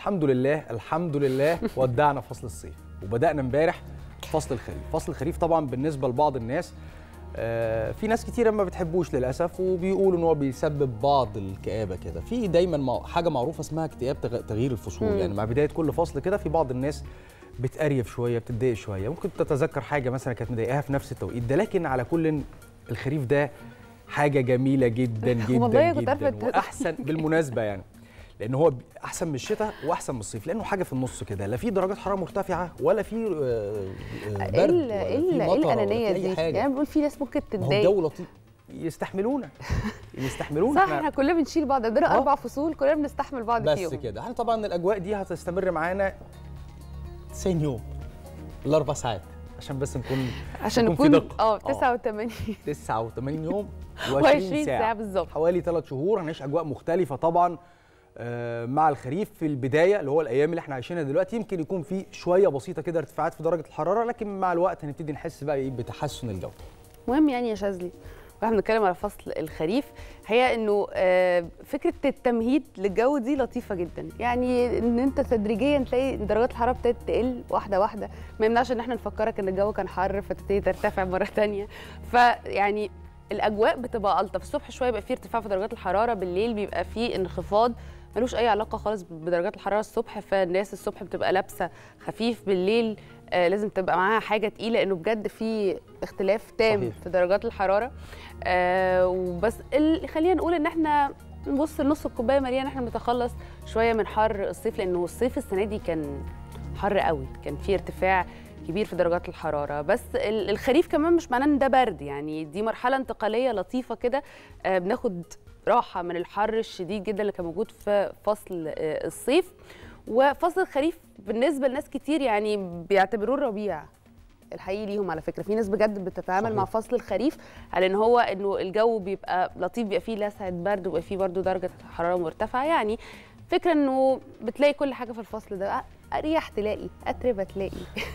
الحمد لله الحمد لله ودعنا فصل الصيف وبدانا امبارح فصل الخريف فصل الخريف طبعا بالنسبه لبعض الناس آه، في ناس كتيره ما بتحبوش للاسف وبيقولوا ان هو بيسبب بعض الكآبه كده في دايما مع- حاجه معروفه اسمها اكتئاب تغ- تغيير الفصول مم. يعني مع بدايه كل فصل كده في بعض الناس بتقريف شويه بتتضايق شويه ممكن تتذكر حاجه مثلا كانت مضايقاها في نفس التوقيت ده لكن على كل الخريف ده حاجه جميله جدا جدا والله كنت عارفة جدا أنت- واحسن بالمناسبه يعني لان هو احسن من الشتاء واحسن من الصيف لانه حاجه في النص كده لا في درجات حراره مرتفعه ولا في آه، آه، برد ايه ال- ولا ايه في ال- مطر ايه ولا في الانانيه أي دي حاجة. يعني بقول في ناس ممكن ما هو تتضايق الجو لطيف يستحملونا يستحملونا صح احنا كلنا بنشيل بعض عندنا آه. اربع فصول كلنا بنستحمل بعض بس فيهم كده احنا طبعا الاجواء دي هتستمر معانا 90 يوم الاربع ساعات عشان بس نكون عشان يكون في نكون دقة. اه آه. 89 89 يوم و20 و20 ساعه بالظبط حوالي ثلاث شهور هنعيش اجواء مختلفه طبعا آه، مع الخريف في البدايه اللي هو الايام اللي احنا عايشينها دلوقتي يمكن يكون في شويه بسيطه كده ارتفاعات في درجه الحراره لكن مع الوقت هنبتدي نحس بقى ايه بتحسن الجو مهم يعني يا شاذلي واحنا بنتكلم على فصل الخريف هي انه آه، فكره التمهيد للجو دي لطيفه جدا يعني ان انت تدريجيا تلاقي درجات الحراره ابتدت تقل واحده واحده ما يمنعش ان احنا نفكرك ان الجو كان حر فتبتدي ترتفع مره تانية فيعني الاجواء بتبقى الطف الصبح شويه يبقى فيه ارتفاع في درجات الحراره بالليل بيبقى فيه انخفاض ملوش اي علاقه خالص بدرجات الحراره الصبح فالناس الصبح بتبقى لابسه خفيف بالليل آه لازم تبقى معاها حاجه تقيله لانه بجد في اختلاف تام صحيح. في درجات الحراره آه وبس ال- خلينا نقول ان احنا نبص لنص الكوبايه مليان احنا بنتخلص شويه من حر الصيف لانه الصيف السنه دي كان حر قوي كان في ارتفاع كبير في درجات الحراره بس ال- الخريف كمان مش معناه ان ده برد يعني دي مرحله انتقاليه لطيفه كده آه بناخد راحه من الحر الشديد جدا اللي كان موجود في فصل آه الصيف وفصل الخريف بالنسبه لناس كتير يعني بيعتبروه الربيع الحقيقي ليهم على فكره في ناس بجد بتتعامل صحيح. مع فصل الخريف على ان هو انه الجو بيبقى لطيف بيبقى فيه لسعه برد وبيبقى فيه برده درجه حراره مرتفعه يعني فكره انه بتلاقي كل حاجه في الفصل ده اريح تلاقي اتربه تلاقي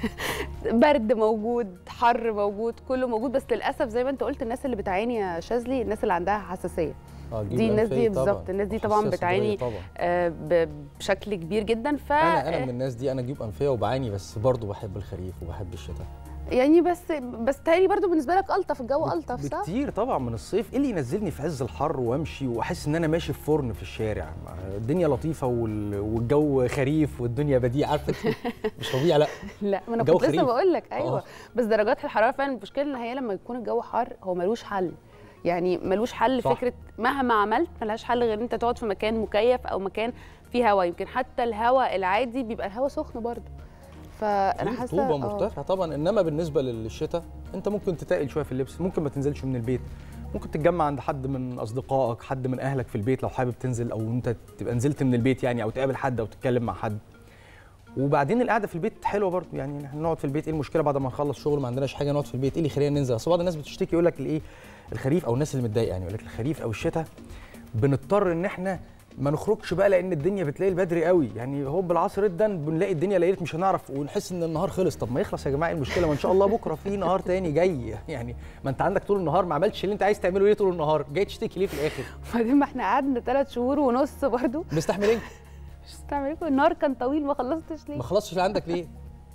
برد موجود حر موجود كله موجود بس للاسف زي ما انت قلت الناس اللي بتعاني يا شاذلي الناس اللي عندها حساسيه آه، الجيوب دي الناس دي الأنفية طبعاً. بالظبط الناس دي طبعا وحساسية بتعاني صدرية طبعا آه، ب- بشكل كبير جدا ف انا انا من الناس دي انا جيوب انفيه وبعاني بس برضه بحب الخريف وبحب الشتاء يعني بس بس تهيألي برضو بالنسبه لك الطف الجو بك- الطف صح؟ بكتير طبعا من الصيف ايه اللي ينزلني في عز الحر وامشي واحس ان انا ماشي في فرن في الشارع ما- الدنيا لطيفه وال- والجو خريف والدنيا بديع عارفه مش ربيع لا لا ما انا الجو كنت لسه خريف. بقول لك ايوه آه. بس درجات الحراره فعلا المشكله ان هي لما يكون الجو حر هو ملوش حل يعني ملوش حل صح. فكره مهما عملت ملهاش حل غير ان انت تقعد في مكان مكيف او مكان فيه هواء يمكن حتى الهواء العادي بيبقى الهواء سخن برضه فانا في حاسه رطوبه آه. مرتفعه طبعا انما بالنسبه للشتاء انت ممكن تتقل شويه في اللبس ممكن ما تنزلش من البيت ممكن تتجمع عند حد من اصدقائك حد من اهلك في البيت لو حابب تنزل او انت تبقى نزلت من البيت يعني او تقابل حد او تتكلم مع حد وبعدين القعده في البيت حلوه برضه يعني احنا نقعد في البيت ايه المشكله بعد ما نخلص شغل ما عندناش حاجه نقعد في البيت ايه اللي يخلينا ننزل اصل بعض الناس بتشتكي يقول لك الايه الخريف او الناس اللي متضايقه يعني يقول لك الخريف او الشتاء بنضطر ان احنا ما نخرجش بقى لان الدنيا بتلاقي بدري قوي يعني هو بالعصر جدا بنلاقي الدنيا ليلت مش هنعرف ونحس ان النهار خلص طب ما يخلص يا جماعه إيه المشكله ما ان شاء الله بكره في نهار تاني جاي يعني ما انت عندك طول النهار ما عملتش اللي انت عايز تعمله ليه طول النهار جاي تشتكي ليه في الاخر وبعدين ما احنا قعدنا ثلاث شهور ونص برضه مستحملين مش هتعمل ايه النهار كان طويل ما خلصتش ليه ما خلصتش اللي عندك ليه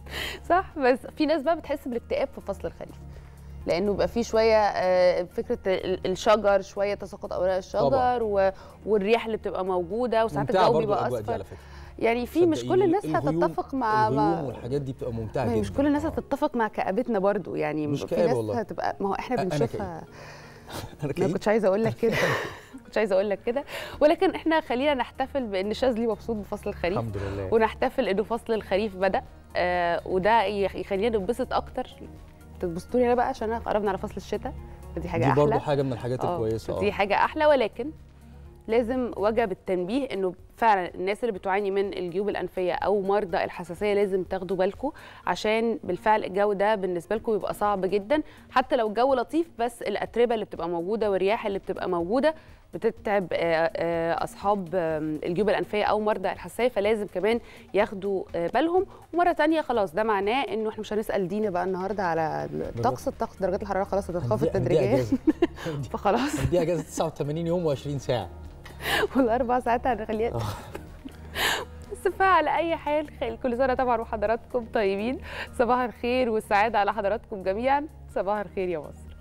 صح بس في ناس بقى بتحس بالاكتئاب في فصل الخريف لانه بيبقى فيه شويه آه، فكره ال- الشجر شويه تساقط اوراق الشجر طبعاً. و... والريح اللي بتبقى موجوده وساعات ممتعة الجو برضه بيبقى الأجواء دي على اصفر فكرة. يعني في مش كل صدقيني الناس الغيوم- هتتفق مع الغيوم مع والحاجات دي بتبقى ممتعه ما هي جدا مش كل الناس آه. هتتفق مع كآبتنا برضو يعني مش في كآبة ناس والله. هتبقى ما هو احنا أ- أنا بنشوفها انا ما كئيب كنتش عايزه اقول لك كده كنتش عايزه اقول لك كده ولكن احنا خلينا نحتفل بان شاذلي مبسوط بفصل الخريف الحمد لله ونحتفل انه فصل الخريف بدا آه وده يخ- يخلينا ننبسط اكتر تتبسطوا لي انا بقى عشان قربنا على فصل الشتاء فدي حاجه دي احلى برضه حاجه من الحاجات آه، الكويسه دي حاجه احلى ولكن لازم وجب التنبيه انه فعلا الناس اللي بتعاني من الجيوب الانفيه او مرضى الحساسيه لازم تاخدوا بالكم عشان بالفعل الجو ده بالنسبه لكم بيبقى صعب جدا حتى لو الجو لطيف بس الاتربه اللي بتبقى موجوده والرياح اللي بتبقى موجوده بتتعب آه، آه، اصحاب آم، الجيوب الانفيه او مرضى الحساسيه فلازم كمان ياخدوا آه، بالهم ومره تانية خلاص ده معناه انه احنا مش هنسال دينا بقى النهارده على الطقس الطقس درجات الحراره خلاص هتنخفض تدريجيا فخلاص دي اجازه 89 يوم و20 ساعه والاربع ساعات هنخليها آه. بس بس فعلى اي حال خير كل سنه طبعا وحضراتكم طيبين صباح الخير والسعاده على حضراتكم جميعا صباح الخير يا مصر